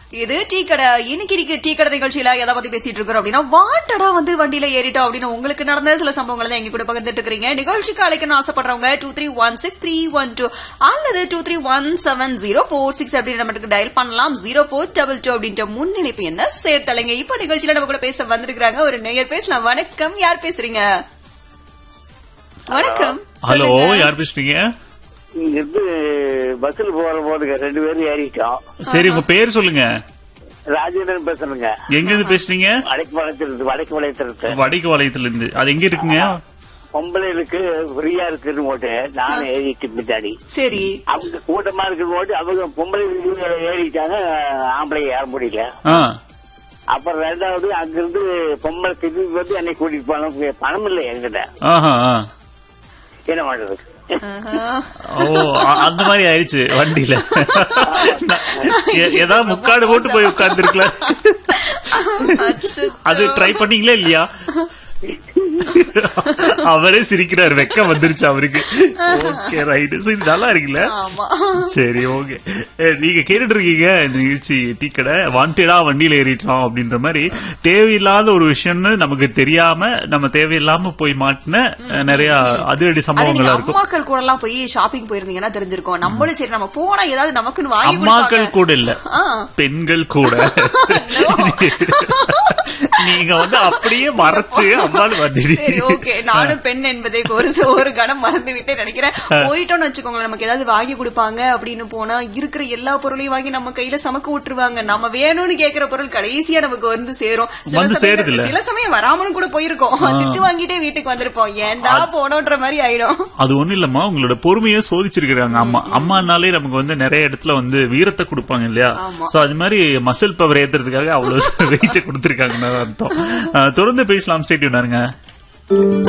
இது டீ கடை இன்னைக்கு இன்னைக்கு டீ கடை நிகழ்ச்சியில எதை பத்தி பேசிட்டு இருக்கிறோம் அப்படின்னா வாண்டடா வந்து வண்டியில ஏறிட்டோம் அப்படின்னு உங்களுக்கு நடந்த சில சம்பவங்களை தான் எங்க கூட பகிர்ந்துட்டு இருக்கிறீங்க நிகழ்ச்சிக்கு அழைக்கணும்னு ஆசைப்படுறவங்க two three one six three one two அல்லது two three one seven zero four six அப்படின்னு நமக்கு டயல் பண்ணலாம் ஜீரோ ஃபோர் டபுள் டூ அப்படின்ற முன்னிணைப்பு என்ன சேர்த்தலைங்க இப்ப நிகழ்ச்சியில நம்ம கூட பேச வந்திருக்காங்க ஒரு நேயர் பேசலாம் வணக்கம் யார் பேசுறீங்க வணக்கம் ஹலோ சொல்லுங்க. யார் பேசுறீங்க இங்கிருந்து பஸ்ல போற போதுங்க ரெண்டு பேரும் ஏறிட்டோம் சரி உங்க பேர் சொல்லுங்க ராஜேந்திரன் பேசுறேங்க எங்க இருந்து பேசுறீங்க வடக்கு வளையத்திலிருந்து வடக்கு வளையத்திலிருந்து வடிக்கு வளையத்துல இருந்து அது எங்க இருக்குங்க பொம்பளைகளுக்கு ஃப்ரீயா இருக்குன்னு போட்டு நானும் ஏறிட்டு பின்னாடி சரி அவங்க கூட்டமா இருக்குன்னு போட்டு அவங்க பொம்பளை ஏறிட்டாங்க ஆம்பளை ஏற முடியல ஆ அப்புறம் ரெண்டாவது அங்கிருந்து பொம்பளை திரும்பி வந்து என்னை கூட்டிட்டு போனோம் பணம் இல்லை என்கிட்ட ஆஹா ஆ. என்ன பண்றது ஆஹா. ஓ அ- அந்த மாதிரி ஆயிடுச்சு வண்டியில எ- ஏதாவது முக்காடு போட்டு போய் உட்கார்ந்து அச்சச்சோ. அது ட்ரை பண்ணீங்களா இல்லையா அவரே சிரிக்கிறார் வெக்கம் வந்துருச்சு அவருக்கு ஓகே ரைட் சோ இது நல்லா இருக்குல்ல ஆமா சரி ஓகே நீங்க கேட்டுட்டு இருக்கீங்க இந்த நிகழ்ச்சி டீ கடை வாண்டடா வண்டியில ஏறிட்டோம் அப்படின்ற மாதிரி தேவையில்லாத ஒரு விஷயம்னு நமக்கு தெரியாம நம்ம தேவையில்லாம போய் மாட்டின அஹ், நிறைய அதிரடி அது நீங்க சம்பவங்களா இருக்கும் அம்மாக்கள் கூட எல்லாம் போய் ஷாப்பிங் போயிருந்தீங்கன்னா தெரிஞ்சிருக்கும் நம்மளும் சரி நம்ம போனா ஏதாவது நமக்குன்னு வாங்கி அம்மாக்கள் கொடுப்பாங்க. கூட இல்ல ஆ. பெண்கள் கூட நீங்க வந்து அப்படியே மறைச்சு அம்மாள் சரி வந்துடுறீங்க ஓகே நானும் பெண் என்பதை ஒரு ஒரு கணம் மறந்து விட்டே நினைக்கிறேன் போயிட்டோம்னு வச்சுக்கோங்களேன் நமக்கு ஏதாவது வாங்கி கொடுப்பாங்க அப்படின்னு போனா இருக்கிற எல்லா பொருளையும் வாங்கி நம்ம கையில சமக்க விட்டுருவாங்க நம்ம வேணும்னு கேக்குற பொருள் கடைசியா நமக்கு வந்து சேரும் சில வந்து சமயம் சேருதுல்ல? சில சமயம் வராமலும் கூட போயிருக்கோம் திட்டு வாங்கிட்டே வீட்டுக்கு வந்திருப்போம் ஏன்டா போனோன்ற மாதிரி ஆயிடும் அது ஒண்ணும் இல்லம்மா உங்களோட பொறுமையை சோதிச்சிருக்காங்க அம்மா அம்மானாலே நமக்கு வந்து நிறைய இடத்துல வந்து வீரத்தை கொடுப்பாங்க இல்லையா ஆமா. சோ அது மாதிரி மசில் பவர் ஏத்துறதுக்காக அவ்வளவு வெயிட்ட கொடுத்திருக்காங்கன்னு அர்த்தம் அஹ், தொடர்ந்து பேசலாம் ஸ்டேட் இருங்க